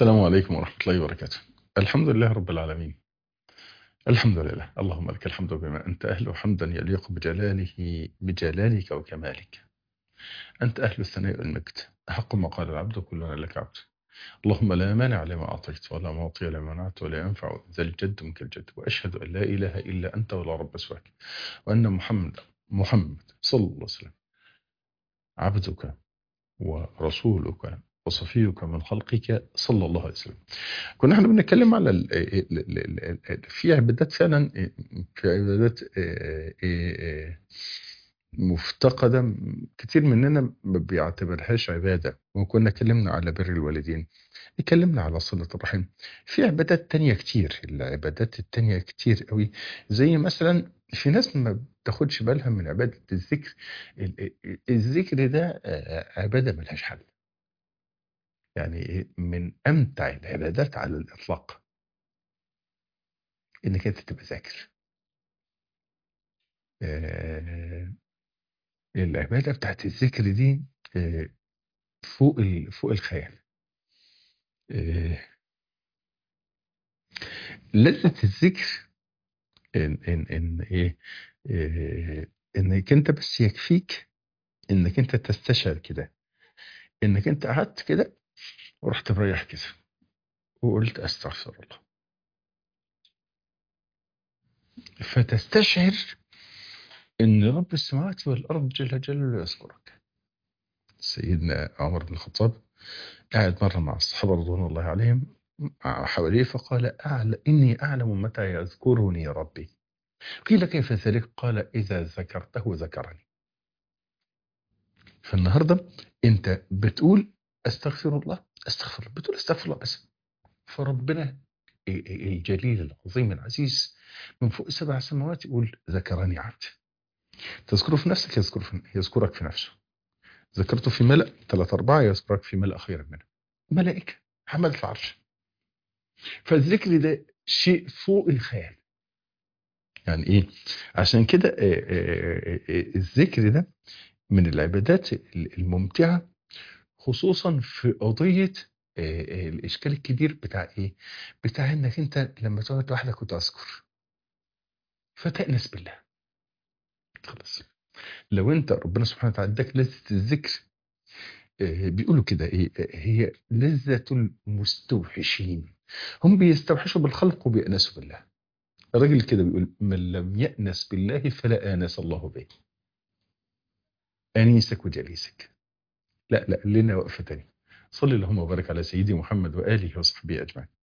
السلام عليكم ورحمة الله وبركاته الحمد لله رب العالمين الحمد لله اللهم لك الحمد بما أنت أهل حمدا يليق بجلاله بجلالك وكمالك أنت أهل الثناء والمجد حق ما قال العبد كلنا لك عبد اللهم لا مانع لما أعطيت ولا معطي لما منعت ولا ينفع ذا الجد منك الجد وأشهد أن لا إله إلا أنت ولا رب سواك وأن محمد محمد صلى الله عليه وسلم عبدك ورسولك وصفيك من خلقك صلى الله عليه وسلم كنا احنا بنتكلم على ال ال ال ال في عبادات فعلا في عبادات مفتقدة كتير مننا ما بيعتبرهاش عبادة وكنا اتكلمنا على بر الوالدين اتكلمنا على صلة الرحم في عبادات تانية كتير العبادات التانية كتير قوي زي مثلا في ناس ما بتاخدش بالها من عبادة الذكر الذكر ده عبادة ملهاش حل يعني من أمتع العبادات على الإطلاق إنك أنت تبقى ذاكر آه العبادة بتاعت الذكر دي آه فوق فوق الخيال آه لذة الذكر إن إن إن إيه إنك أنت بس يكفيك إنك أنت تستشعر كده إنك أنت قعدت كده ورحت مريح كده وقلت استغفر الله فتستشعر ان رب السماوات والارض جل جلاله يذكرك سيدنا عمر بن الخطاب قاعد مره مع الصحابه رضوان الله عليهم حواليه فقال أعلى اني اعلم متى يذكرني ربي قيل كيف ذلك قال اذا ذكرته ذكرني فالنهارده انت بتقول استغفر الله استغفر الله بتقول استغفر الله بس فربنا الجليل العظيم العزيز من فوق سبع سماوات يقول ذكرني عبد تذكره في نفسك يذكر في يذكرك في نفسه ذكرته في ملأ ثلاثة أربعة يذكرك في ملأ خير منه ملائكة حملة العرش فالذكر ده شيء فوق الخيال يعني ايه عشان كده الذكر ده من العبادات الممتعة خصوصا في قضية الإشكال الكبير بتاع إيه؟ بتاع إنك أنت لما تقعد لوحدك وتذكر فتأنس بالله خلاص لو أنت ربنا سبحانه وتعالى اداك لذة الذكر بيقولوا كده إيه هي لذة المستوحشين هم بيستوحشوا بالخلق وبيأنسوا بالله الراجل كده بيقول من لم يأنس بالله فلا آنس الله به أنيسك وجليسك لا لا لنا وقفة تانية صلي اللهم وبارك على سيدي محمد وآله وصحبه أجمعين